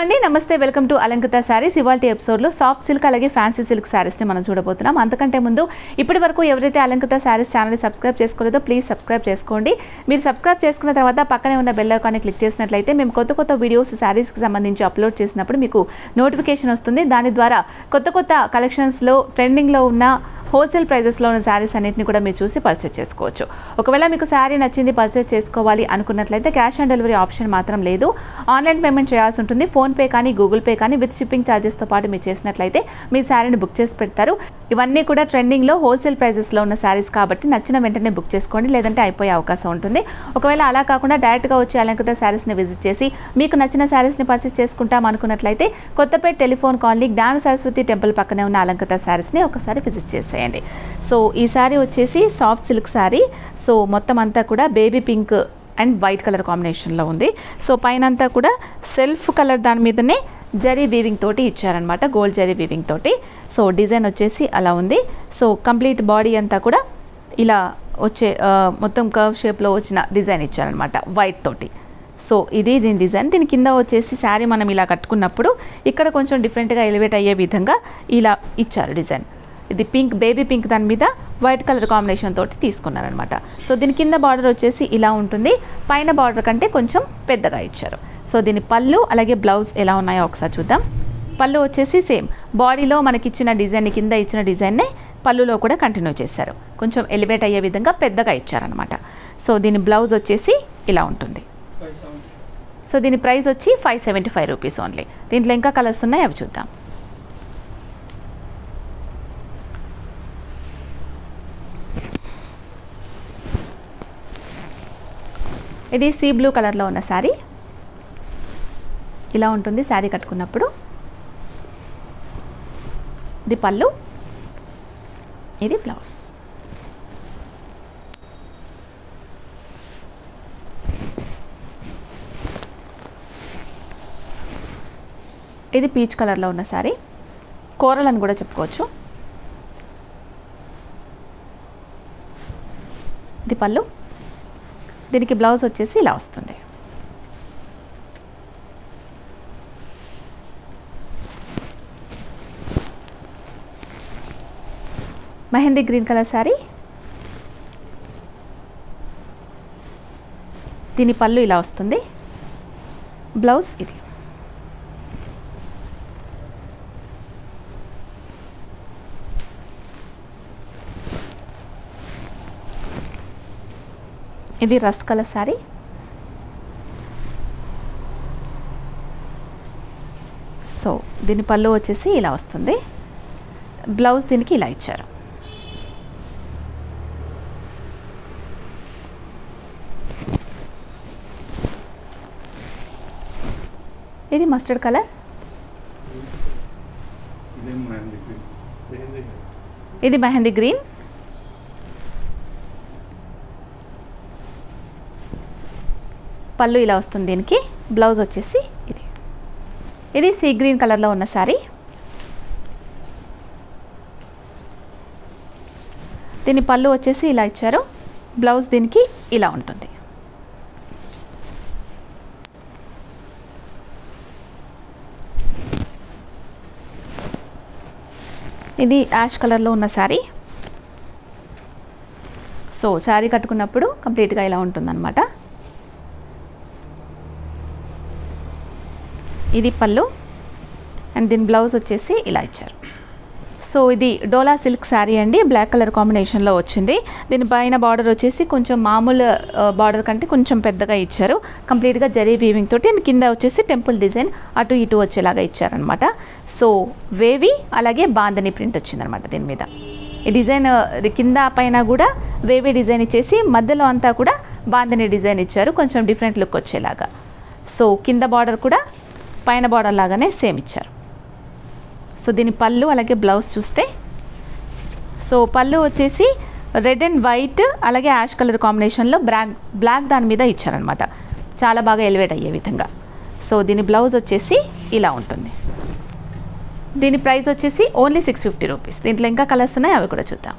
అండి నమస్తే welcome to అలంకృత sarees ఇవాళ ఎపిసోడ్లో సాఫ్ట్ సిల్క్ అలాగే ఫ్యాన్సీ సిల్క్ శారీస్ని మనం చూడబోతున్నాం అంతకంటే ముందు ఇప్పటి వరకు ఎవరైతే అలంకృత శారీస్ ఛానల్ని సబ్స్క్రైబ్ చేసుకోలేదో ప్లీజ్ సబ్స్క్రైబ్ చేసుకోండి మీరు సబ్స్క్రైబ్ చేసుకున్న తర్వాత పక్కనే ఉన్న బెల్ ఐకాన్ని క్లిక్ చేసినట్లయితే మేము కొత్త కొత్త వీడియోస్ శారీస్కి సంబంధించి అప్లోడ్ చేసినప్పుడు మీకు నోటిఫికేషన్ వస్తుంది దాని ద్వారా కొత్త కొత్త కలెక్షన్స్లో ట్రెండింగ్లో ఉన్న హోల్సేల్ ప్రైజెస్లో ఉన్న శారీస్ అన్నింటిని కూడా మీరు చూసి పర్చేస్ చేసుకోవచ్చు ఒకవేళ మీకు శారీ నచ్చింది పర్చేస్ చేసుకోవాలి అనుకున్నట్లయితే క్యాష్ ఆన్ డెలివరీ ఆప్షన్ మాత్రం లేదు ఆన్లైన్ పేమెంట్ చేయాల్సి ఉంటుంది ఫోన్పే కానీ గూగుల్ పే కానీ విత్ షిప్పింగ్ ఛార్జెస్తో పాటు మీరు చేసినట్లయితే మీ శారీని బుక్ చేసి పెడతారు ఇవన్నీ కూడా ట్రెండింగ్లో హోల్సేల్ ప్రైజెస్లో ఉన్న శారీస్ కాబట్టి నచ్చిన వెంటనే బుక్ చేసుకోండి లేదంటే అయిపోయే అవకాశం ఉంటుంది ఒకవేళ అలా కాకుండా డైరెక్ట్గా వచ్చి అలంకృత శారీస్ని విజిట్ చేసి మీకు నచ్చిన శారీస్ని పర్చేస్ చేసుకుంటాం అనుకున్నట్లయితే కొత్తపేట టెలిఫోన్ కాలనీ జ్ఞాన సరస్వతి టెంపుల్ పక్కనే ఉన్న అలంకృత శారీస్ని ఒకసారి విజిట్ చేసేయండి సో ఈ శారీ వచ్చేసి సాఫ్ట్ సిల్క్ శారీ సో మొత్తం అంతా కూడా baby pink and white colour కాంబినేషన్లో ఉంది సో పైన అంతా కూడా సెల్ఫ్ కలర్ దాని మీదనే జరీ వీవింగ్ తోటి ఇచ్చారనమాట గోల్డ్ జరీ వీవింగ్ తోటి సో డిజైన్ వచ్చేసి అలా ఉంది సో కంప్లీట్ బాడీ అంతా కూడా ఇలా వచ్చే ఆ, మొత్తం కర్వ్ షేప్లో వచ్చిన డిజైన్ ఇచ్చారనమాట వైట్ తోటి సో ఇది దీని డిజైన్ దీని కింద వచ్చేసి శారీ మనం ఇలా కట్టుకున్నప్పుడు ఇక్కడ కొంచెం డిఫరెంట్గా ఎలివేట్ అయ్యే విధంగా ఇలా ఇచ్చారు డిజైన్ ఇది పింక్ బేబీ పింక్ దాని మీద వైట్ కలర్ కాంబినేషన్ తోటి తీసుకున్నారనమాట సో దీని కింద బార్డర్ వచ్చేసి ఇలా ఉంటుంది పైన బార్డర్ కంటే కొంచెం పెద్దగా ఇచ్చారు సో దీని పళ్ళు అలాగే బ్లౌజ్ ఎలా ఉన్నాయో ఒకసారి చూద్దాం పళ్ళు వచ్చేసి సేమ్ బాడీలో మనకి ఇచ్చిన డిజైన్ కింద ఇచ్చిన డిజైన్నే పళ్ళులో కూడా కంటిన్యూ చేశారు కొంచెం ఎలివేట్ అయ్యే విధంగా పెద్దగా ఇచ్చారనమాట సో దీని బ్లౌజ్ వచ్చేసి ఇలా ఉంటుంది సో దీని ప్రైస్ వచ్చి five seventy five rupees only దీంట్లో ఇంకా కలర్స్ ఉన్నాయి అవి చూద్దాం ఇది సీ బ్లూ కలర్లో ఉన్న శారీ ఇలా ఉంటుంది శారీ కట్టుకున్నప్పుడు ఇది పళ్ళు ఇది బ్లౌజ్ ఇది పీచ్ కలర్లో ఉన్న శారీ కూరలు అని కూడా చెప్పుకోవచ్చు ఇది పళ్ళు దీనికి బ్లౌజ్ వచ్చేసి ఇలా వస్తుంది మెహందీ గ్రీన్ కలర్ శారీ దీని పళ్ళు ఇలా వస్తుంది బ్లౌజ్ ఇది ఇది రస్ కలర్ శారీ సో దీని పళ్ళు వచ్చేసి ఇలా వస్తుంది బ్లౌజ్ దీనికి ఇలా ఇచ్చారు ఇది మస్టర్డ్ కలర్ ఇదేం మ్యామ్ ఇది మెహందీ గ్రీన్ పళ్ళు ఇలా వస్తుంది దీనికి బ్లౌజ్ వచ్చేసి ఇది ఇది సీ గ్రీన్ కలర్లో ఉన్న శారీ దీని పళ్ళు వచ్చేసి ఇలా ఇచ్చారు బ్లౌజ్ దీనికి ఇలా ఉంటుంది ఇది యాష్ కలర్లో ఉన్న శారీ సో శారీ కట్టుకున్నప్పుడు కంప్లీట్గా ఇలా ఉంటుందన్నమాట ఇది పళ్ళు అండ్ దీని బ్లౌజ్ వచ్చేసి ఇలా ఇచ్చారు సో ఇది డోలా సిల్క్ శారీ అండి బ్లాక్ కలర్ కాంబినేషన్లో వచ్చింది దీని పైన బార్డర్ వచ్చేసి కొంచెం మామూలు బార్డర్ కంటే కొంచెం పెద్దగా ఇచ్చారు కంప్లీట్గా జరీ వీవింగ్ తోటి అండ్ కింద వచ్చేసి టెంపుల్ డిజైన్ అటు ఇటు వచ్చేలాగా ఇచ్చారనమాట సో వేవి అలాగే బాందని ప్రింట్ వచ్చిందనమాట దీని మీద ఈ డిజైన్ ఇది కింద పైన కూడా వేవి డిజైన్ ఇచ్చేసి మధ్యలో అంతా కూడా బాందని డిజైన్ ఇచ్చారు కొంచెం డిఫరెంట్ లుక్ వచ్చేలాగా సో కింద బార్డర్ కూడా పైన బార్డర్ లాగానే సేమ్ ఇచ్చారు సో దీని పళ్ళు అలాగే బ్లౌజ్ చూస్తే సో పళ్ళు వచ్చేసి రెడ్ అండ్ వైట్ అలాగే యాష్ కలర్ కాంబినేషన్లో బ్లాక్ బ్లాక్ దాని మీద ఇచ్చారనమాట చాలా బాగా ఎలివేట్ అయ్యే విధంగా సో దీని బ్లౌజ్ వచ్చేసి ఇలా ఉంటుంది దీని ప్రైస్ వచ్చేసి ఓన్లీ సిక్స్ ఫిఫ్టీ రూపీస్ దీంట్లో ఇంకా కలర్స్ ఉన్నాయి అవి కూడా చూద్దాం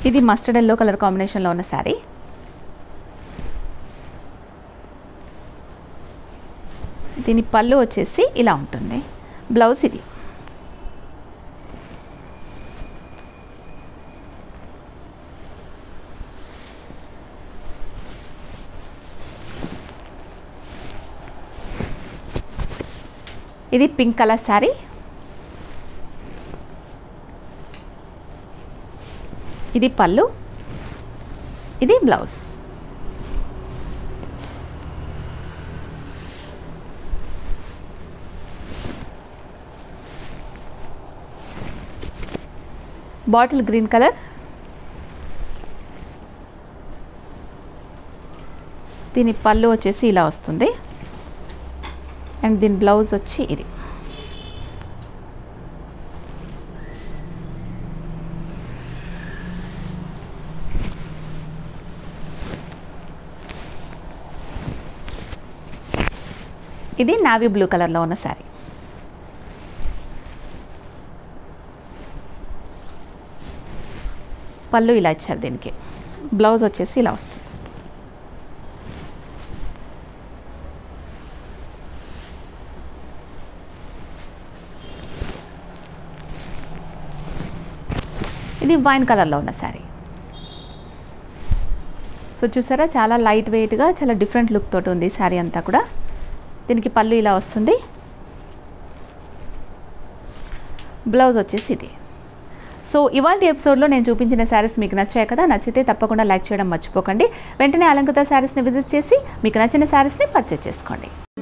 ఇది మస్టర్డ్ ఎల్లో కలర్ కాంబినేషన్లో ఉన్న శారీ దీని పళ్ళు వచ్చేసి ఇలా ఉంటుంది బ్లౌజ్ ఇది ఇది పింక్ కలర్ శారీ ఇది పళ్ళు ఇది బ్లౌజ్ బాటిల్ గ్రీన్ కలర్ దీని పళ్ళు వచ్చేసి ఇలా వస్తుంది అండ్ దీని బ్లౌజ్ వచ్చి ఇది ఇది నావీ బ్లూ కలర్లో ఉన్న శారీ పళ్ళు ఇలా ఇచ్చారు దీనికి బ్లౌజ్ వచ్చేసి ఇలా వస్తుంది ఇది వైన్ కలర్లో ఉన్న శారీ సో చూసారా చాలా లైట్ వెయిట్గా చాలా డిఫరెంట్ లుక్ తోటి ఉంది ఈ శారీ అంతా కూడా దీనికి పళ్ళు ఇలా వస్తుంది బ్లౌజ్ వచ్చేసి ఇది సో ఇవాళ ఎపిసోడ్లో నేను చూపించిన శారీస్ మీకు నచ్చాయి కదా నచ్చితే తప్పకుండా లైక్ చేయడం మర్చిపోకండి వెంటనే అలంకృత శారీస్ని విజిట్ చేసి మీకు నచ్చిన శారీస్ని పర్చేస్ చేసుకోండి